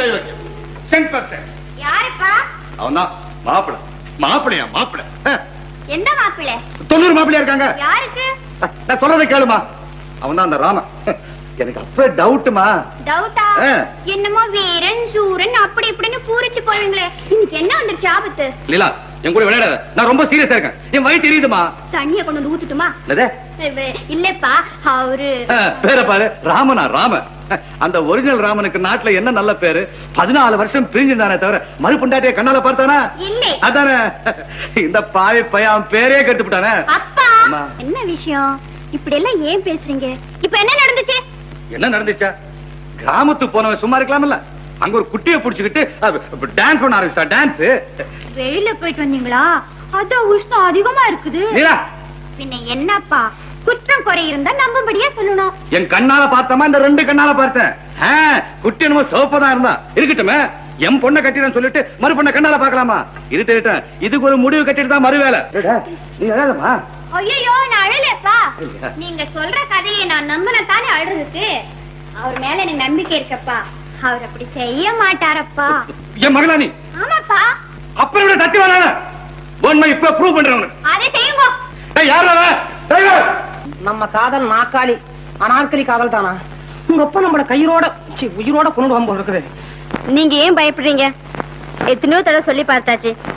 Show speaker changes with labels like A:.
A: கை வச்சு சென்ட்
B: யாருப்பா
A: அவன் தான் மாப்பிள மாப்பிளையா மாப்பிள
B: எந்த மாப்பிள்ளை
A: தொண்ணூறு மாப்பிளையா இருக்காங்க
B: யாருக்கு
A: நான் சொல்றதை கேளுமா அவன் தான் அந்த ராம எனக்கு அப்ப டவுட்டுமா
B: டவுட்டா
A: ஆ.
B: என்னமோ வீரன் சூரன் அப்படி இப்படின்னு பூரிச்சு போவீங்களே இன்னைக்கு என்ன வந்துருச்சு ஆபத்து
A: லீலா என் கூட விளையாடாத நான் ரொம்ப சீரியஸா இருக்கேன் என் வயிற்று எரியுதுமா
B: தண்ணிய கொண்டு வந்து ஊத்துட்டுமா
A: என்னது
B: அஹ், இல்லப்பா அவரு
A: ஆ, பேரை பாரு ராமனா ராம அந்த ஒரிஜினல் ராமனுக்கு நாட்டுல என்ன நல்ல பேரு பதினாலு வருஷம் பிரிஞ்சிருந்தானே தவிர மறு பொண்டாட்டிய கண்ணால பார்த்தானா
B: இல்லை
A: அதானே இந்த பாவி பையன் அவன் பேரே கட்டுப்பிட்டானே
B: அப்பா
A: அம்மா.
B: என்ன விஷயம் இப்படி எல்லாம் ஏன் பேசுறீங்க இப்ப என்ன நடந்துச்சு
A: என்ன நடந்துச்சா கிராமத்துக்கு போனவன் சும்மா இருக்கலாம்ல அங்க ஒரு குட்டியை புடிச்சுக்கிட்டு டான்ஸ் பண்ண ஆரம்பிச்சா டான்ஸ்
B: வெயில போயிட்டு வந்தீங்களா அதான் உஷ்ணம் அதிகமா இருக்குது
A: நீலா
B: பின்ன என்னப்பா குற்றம் குறை இருந்தா நம்பும்படியா சொல்லணும்
A: என் கண்ணால பார்த்தமா இந்த ரெண்டு கண்ணால பார்த்தேன் ஆ, குட்டி என்னமோ சோப்பதான் இருந்தா இருக்கட்டுமே என் பொண்ணை கட்டிதான் சொல்லிட்டு மறு பொண்ணை கண்ணால பார்க்கலாமா இருட்டு இருட்டு இதுக்கு ஒரு முடிவு கட்டிட்டு தான் மறு வேலை நீ எழுதமா
B: ஐயோ நான் அழலப்பா
A: இல்லையா?
B: நீங்க சொல்ற கதையை நான் நம்பின தானே அழுறதுக்கு அவர் மேல எனக்கு நம்பிக்கை இருக்கப்பா அவர் அப்படி செய்ய மாட்டாரப்பா
A: என் மகளா நீ
B: ஆமாப்பா
A: அப்புறம் விட தட்டி வராத உண்மை இப்ப ப்ரூவ் பண்றேன் உனக்கு.
B: அதை செய்யுங்க
A: ஏய், யாருடா அவன்? டிரைவர்!
C: நம்ம காதல் நாக்காளி அனார்கலி காதல் தானா உங்க அப்பா நம்மள கையோட சி, உயிரோட கொண்டு போக இருக்குது
B: நீங்க ஏன் பயப்படுறீங்க எத்தனையோ தடவை சொல்லி பார்த்தாச்சு